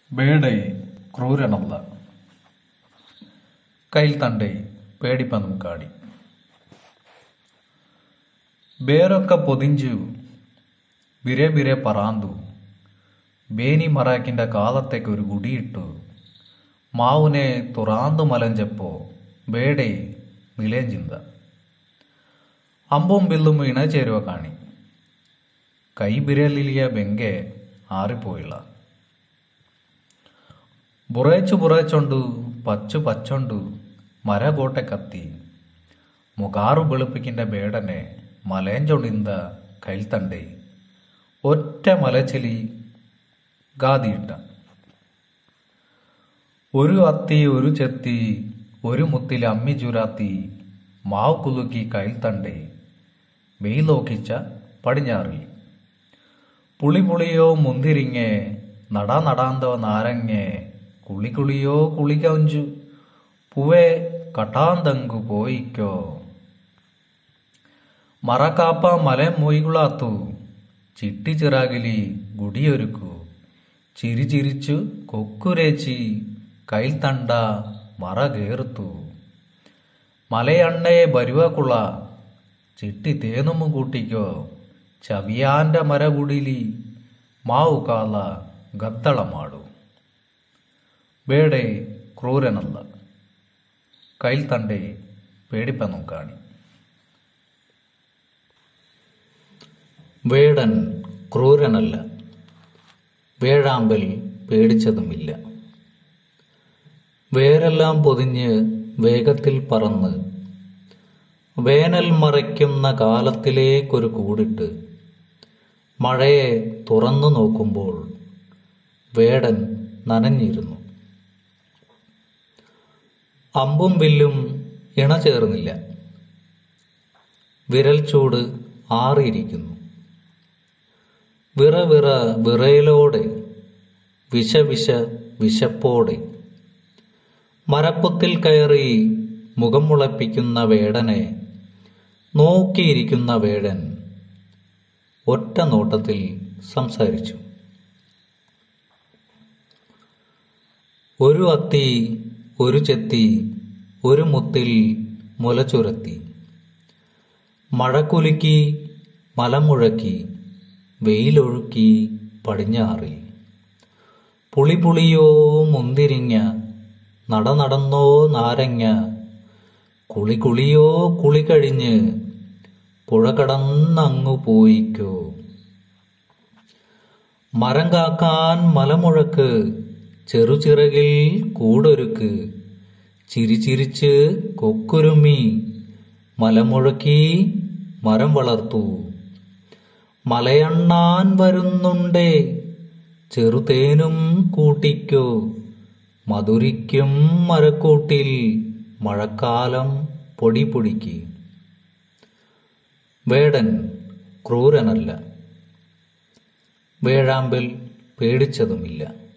ಬೇಡೆ ಕ್ರೂರನಲ್ಲ ಕೈಲ್ ತಂಡೆ പേടിപ്പന്നും കാടി ಬೇರೊಕ್ಕ പൊതിഞ്ചു ബിരെ ബിരെ പറാന്തു ബേനി മറാക്കിന്റെ കാലത്തേക്ക് ഒരു കുടിയിട്ടു മാവുനെ തുറാന്തു മലഞ്ചപ്പോ ಬೇಡೆ നിലേഞ്ചിന്ത അമ്പും ബില്ലും ഇണ ചേരുവ കാണി കൈ ബിരലിലിയ ബെങ്കെ ആറിപ്പോയില്ല ബുറേച്ചു ബുറേച്ചൊണ്ടു പച്ചു പച്ചൊണ്ടു മരകോട്ടെ കത്തി മുകാറു വെളുപ്പിക്കിന്റെ ബേടനെ മലേഞ്ചൊടിന്ത കൈൽത്തണ്ടേ ഒറ്റ മലച്ചിലി ഗാദിയിട്ട ഒരു അത്തി ഒരു ചെത്തി ഒരു മുത്തിൽ അമ്മി ചുരാത്തി മാവ് കുലുക്കി കൈൽത്തണ്ടേ വെയിലോക്കിച്ച പടിഞ്ഞാറിൽ പുളി പുളിയോ മുന്തിരിങ്ങെ നടാ നടാന്തോ നാരങ്ങെ കുളി കുളിയോ കുളിക്കഞ്ചു പുവേ കട്ടാന്തങ്കു പോയിക്കോ മറക്കാപ്പ മല മൊയ്കുളാത്തു ചിട്ടി ചിറാകിലി ഗുടിയൊരുക്കു ചിരി ചിരിച്ചു കൊക്കുരേച്ചി കൈൽ തണ്ട മറ കേർത്തു മലയണ്ണയെ ബരുവക്കുള ചിട്ടി തേനുമു കൂട്ടിക്കോ ചവിയാന്റെ മരകുടിലി മാവു കാല ಗದ್ದಳಮಾಡು ಬೇಡೆ ಕ್ರೂರನಲ್ಲ ಕೈಲ್ ತಂಡೆ പേടിപ്പന്നും കാണി വേടൻ ക്രൂരനല്ല വേഴാമ്പൽ പേടിച്ചതുമില്ല വേരെല്ലാം പൊതിഞ്ഞ് വേഗത്തിൽ പറന്ന് വേനൽ മറയ്ക്കുന്ന കാലത്തിലേക്കൊരു കൂടിട്ട് മഴയെ തുറന്നു നോക്കുമ്പോൾ വേടൻ നനഞ്ഞിരുന്നു അമ്പും വില്ലും ഇണ ചേർന്നില്ല വിരൽ ചൂട് ആറിയിരിക്കുന്നു വിറ വിറ വിറയലോടെ വിഷ വിഷ വിശപ്പോടെ മരപ്പൊത്തിൽ കയറി മുഖം മുളപ്പിക്കുന്ന വേടനെ നോക്കിയിരിക്കുന്ന വേടൻ ഒറ്റ നോട്ടത്തിൽ സംസാരിച്ചു ഒരു അത്തി ഒരു ചെത്തി ഒരു മുത്തിൽ മുലച്ചുരത്തി മഴക്കുലുക്കി മലമുഴക്കി വെയിലൊഴുക്കി പടിഞ്ഞാറിൽ പുളിപുളിയോ മുന്തിരിങ്ങ നട നടന്നോ നാരങ്ങ കുളി കുളിയോ കുളി കഴിഞ്ഞ് പുഴ കടന്നങ്ങു പോയിക്കോ മരം കാക്കാൻ മലമുഴക്ക് ചെറുചിറകിൽ കൂടൊരുക്ക് ചിരിച്ചിരിച്ച് കൊക്കുരുമി മലമുഴക്കി മരം വളർത്തു മലയണ്ണാൻ വരുന്നുണ്ടേ ചെറുതേനും കൂട്ടിക്കോ മധുരിക്കും മരക്കൂട്ടിൽ മഴക്കാലം പൊടി പൊടിക്ക് വേടൻ ക്രൂരനല്ല വേഴാമ്പൽ പേടിച്ചതുമില്ല